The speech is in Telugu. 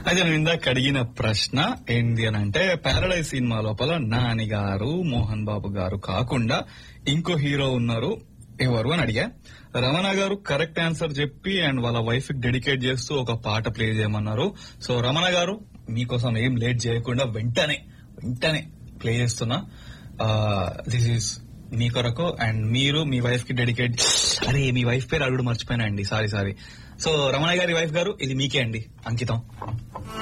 అయితే నేను ఇందాక అడిగిన ప్రశ్న ఏంటి అని అంటే పారడైజ్ సినిమా లోపల నాని గారు మోహన్ బాబు గారు కాకుండా ఇంకో హీరో ఉన్నారు ఎవరు అని అడిగా రమణ గారు కరెక్ట్ ఆన్సర్ చెప్పి అండ్ వాళ్ళ వైఫ్ కి డెడికేట్ చేస్తూ ఒక పాట ప్లే చేయమన్నారు సో రమణ గారు మీకోసం ఏం లేట్ చేయకుండా వెంటనే వెంటనే ప్లే చేస్తున్నా దిస్ ఈస్ మీ కొరకు అండ్ మీరు మీ వైఫ్ కి డెడికేట్ అరే మీ వైఫ్ పేరు అడుగుడు మర్చిపోయినా అండి సారీ సారీ సో రమణ గారి వైఫ్ గారు ఇది మీకే అండి అంకితం